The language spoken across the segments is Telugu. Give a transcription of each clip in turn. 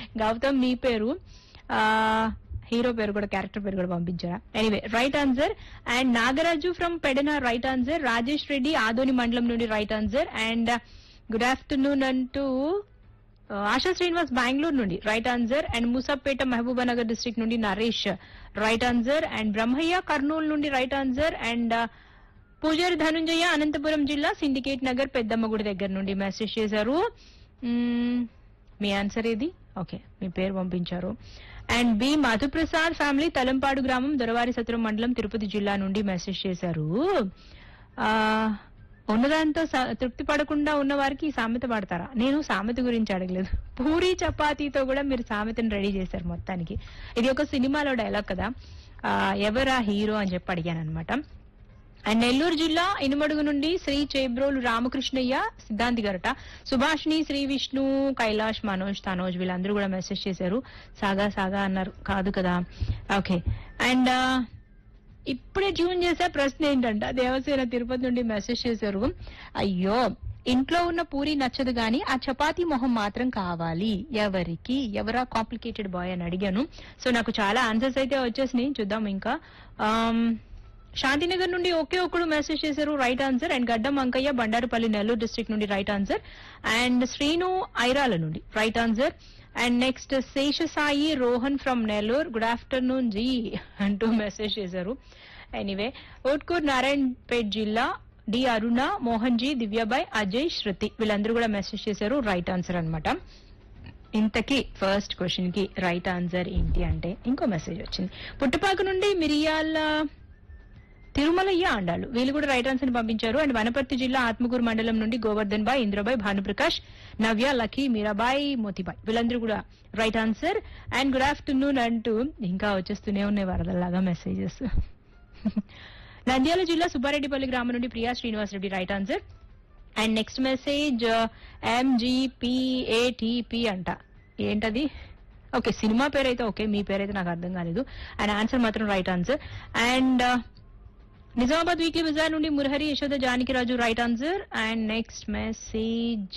గౌతమ్ మీ పేరు ఆ హీరో పేరు కూడా క్యారెక్టర్ పేరు కూడా పంపించారా anyway right answer and Nagaraju from Pedana right answer Rajesh Reddy Adoni మండలం నుండి right answer and good afternoon అంటూ ఆ, ఆశా శ్రీనివాస్ బెంగళూరు నుండి right answer and Musapeta Mahabubnagar district నుండి Naresh right answer and Brahmaiah Kurnool నుండి రైట్ ఆన్సర్ అండ్ ఆ, పూజారి ధనుంజయ అనంతపురం జిల్లా సిండికేట్ నగర్ పెద్దమ్మగుడి దగ్గర నుండి మెసేజ్ చేశారు మ్మ్, మీ ఆన్సర్ ఏది ఓకే మీ పేరు పంపించారు and B Madhuprasad family Thalampadu గ్రామం దొరవారి సత్రం మండలం తిరుపతి జిల్లా నుండి మెసేజ్ చేశారు ఆ ఉన్నదాంతో స- తృప్తి పడకుండా ఉన్న వారికి ఈ సామెత పడతారా నేను సామెత గురించి అడగలేదు పూరి చపాతీతో కూడా మీరు సామెతను రెడీ చేశారు మొత్తానికి ఇది ఒక సినిమాలో డైలాగ్ కదా ఆ, ఎవరా హీరో అని చెప్పి అడిగాను అనమాట అండ్ నెల్లూరు జిల్లా ఇనుమడుగు నుండి శ్రీ చేబ్రోలు రామకృష్ణయ్య సిద్ధాంతి గారట సుభాష్ని శ్రీ విష్ణు కైలాష్ మనోజ్ తనోజ్ వీళ్ళందరూ కూడా మెసేజ్ చేశారు సాగా సాగా అన్నారు కాదు కదా ఓకే అండ్ ఇప్పుడే ట్యూన్ చేసే ప్రశ్న ఏంటంట దేవసేన తిరుపతి నుండి మెసేజ్ చేశారు అయ్యో ఇంట్లో ఉన్న పూరి నచ్చదు గాని ఆ చపాతీ మొహం మాత్రం కావాలి ఎవరికి ఎవరా కాంప్లికేటెడ్ బాయ్ అని అడిగాను సో నాకు చాలా ఆన్సర్స్ అయితే వచ్చేసినాయి చూద్దాం ఇంకా ఆమ్, శాంతినగర్ నుండి ఒకే ఒకడు మెసేజ్ చేశారు right answer and Gaddam Ankaiah Bandarupalli Nellore district నుండి right answer and Srinu Irala నుండి right answer and next Seshasai Rohan from Nellore good afternoon ji అంటూ మెసేజ్ చేశారు ఎనీవే ఓట్కూర్ నారాయణ్ పేట్ జిల్లా డి అరుణ మోహన్ జీ దివ్యాబాయ్ అజయ్ శృతి వీళ్ళందరూ కూడా మెసేజ్ చేశారు రైట్ ఆన్సర్ అన్నమాట ఇంతకీ ఫస్ట్ క్వశ్చన్ కి రైట్ ఆన్సర్ ఏంటి అంటే ఇంకో మెసేజ్ వచ్చింది పుట్టపాక నుండి మిరియాల తిరుమలయ్య ఆండాలు వీళ్ళు కూడా రైట్ ఆన్సర్ పంపించారు అండ్ వనపర్తి జిల్లా ఆత్మకూరు మండలం నుండి గోవర్ధన్ బాయ్ ఇంద్రబాయ్ భానుప్రకాష్ నవ్య లక్కీ మీరాబాయ్ మోతిబాయ్ వీళ్ళందరూ కూడా right answer and good afternoon అంటూ ఇంకా వచ్చేస్తూనే ఉన్నాయి వరదల్లాగా మెసేజెస్ నంద్యాల జిల్లా సుబ్బారెడ్డిపల్లి గ్రామం నుండి Priya Srinivas Reddy right answer and next message MGPATP అంట ఏంటది ఓకే సినిమా పేరు అయితే ఓకే మీ పేరు అయితే నాకు అర్థం కాలేదు అండ్ ఆన్సర్ మాత్రం right answer and Nizamabad weekly బజార్ నుండి Murahari Yashoda Janakiraju right answer and next message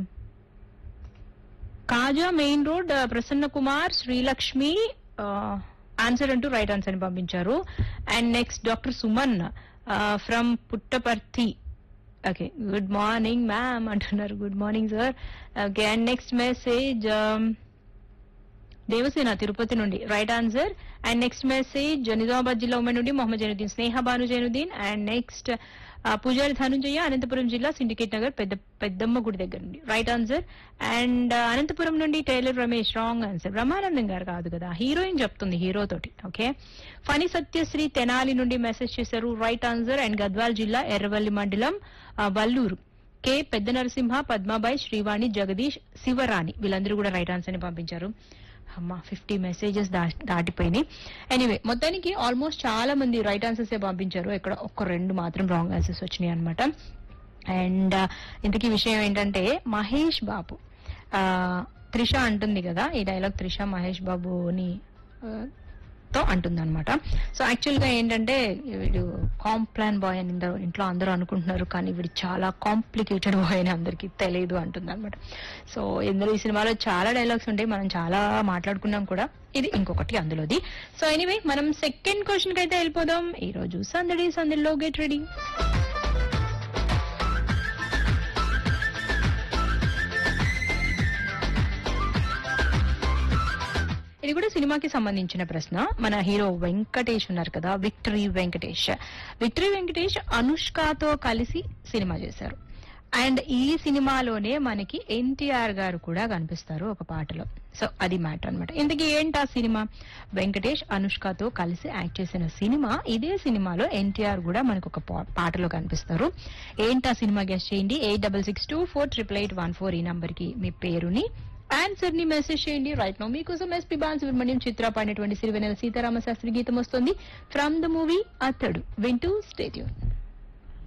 Kaja main road Prasanna Kumar Srilakshmi answer అంటూ రైట్ ఆన్సర్ ని పంపించారు and next doctor Suman from Puttaparthi okay good morning ma'am అంటున్నారు good morning sir okay and next message Devasena Tirupati నుండి right answer and next message Nizamabad జిల్లా ఉమెన్ నుండి మొహమ్మద్ జైనుద్దీన్ స్నేహ భాను జైనుద్దీన్ అండ్ నెక్స్ట్ పూజారి ధనుంజయ అనంతపురం జిల్లా సిండికేట్ నగర్ పెద్ద పెద్దమ్మ గుడి దగ్గర నుండి రైట్ ఆన్సర్ అండ్ అనంతపురం నుండి tailor Ramesh wrong answer Brahmanandam గారు కాదు కదా హీరోయిన్ చెప్తుంది హీరో తోటి ఓకే ఫణి సత్యశ్రీ తెనాలి నుండి మెసేజ్ చేశారు రైట్ ఆన్సర్ అండ్ గద్వాల్ జిల్లా ఎర్రవల్లి మండలం ఆ, వల్లూరు కే పెద్ద నరసింహ పద్మాబాయి శ్రీవాణి జగదీష్ శివరాణి వీళ్ళందరూ కూడా రైట్ ఆన్సర్ ని పంపించారు అమ్మా ఫిఫ్టీ మెసేజెస్ దాటిపోయినాయి ఎనీవే మొత్తానికి ఆల్మోస్ట్ చాలా మంది రైట్ ఆన్సర్స్ పంపించారు ఇక్కడ ఒక్క రెండు మాత్రం రాంగ్ ఆన్సర్స్ వచ్చినాయి అనమాట అండ్ ఇంతకీ విషయం ఏంటంటే మహేష్ బాబు ఆ, త్రిష అంటుంది కదా ఈ డైలాగ్ త్రిష మహేష్ బాబుని ఆ, తో అంటుంది అనమాట సో యాక్చువల్ గా ఏంటంటే వీడు కాంప్లాన్ బాయ్ అని ఇందరూ- ఇంట్లో అందరూ అనుకుంటున్నారు కానీ వీడు చాలా కాంప్లికేటెడ్ బాయ్ అని అందరికి తెలియదు అంటుంది అనమాట సో ఇందులో ఈ సినిమాలో చాలా డైలాగ్స్ ఉంటాయి మనం చాలా మాట్లాడుకున్నాం కూడా ఇది ఇంకొకటి అందులోది సో ఎనీవే మనం సెకండ్ క్వశ్చన్ కి అయితే వెళ్ళిపోదాం ఈ రోజు సందడి సందడిలో గెట్ రెడీ ఇది కూడా సినిమాకి సంబంధించిన ప్రశ్న మన హీరో వెంకటేష్ ఉన్నారు కదా విక్టరీ వెంకటేష్ విక్టరీ వెంకటేష్ అనుష్కతో కలిసి సినిమా చేశారు అండ్ ఈ సినిమాలోనే మనకి ఎన్టీఆర్ గారు కూడా కనిపిస్తారు ఒక పాటలో సో అది మ్యాటర్ అన్నమాట ఇంతకీ ఏంటి ఆ సినిమా వెంకటేష్ అనుష్కతో కలిసి యాక్ట్ చేసిన సినిమా ఇదే సినిమాలో ఎన్టీఆర్ కూడా మనకు ఒక పా- పాటలో కనిపిస్తారు ఏంటి ఆ సినిమా గెస్ట్ చేయండి eight double six two four triple eight one four ఈ నంబర్ కి మీ పేరుని ఆన్సర్ ని మెసేజ్ చేయండి రైట్ నో మీకోసం ఎస్పీ బాన్ సుబ్రహ్మణ్యం చిత్ర పాడినటువంటి సిరివెనెల సీతారామ శాస్త్రి గీతం వస్తుంది ఫ్రమ్ ద మూవీ అతడు వింటూ స్టేట్యూన్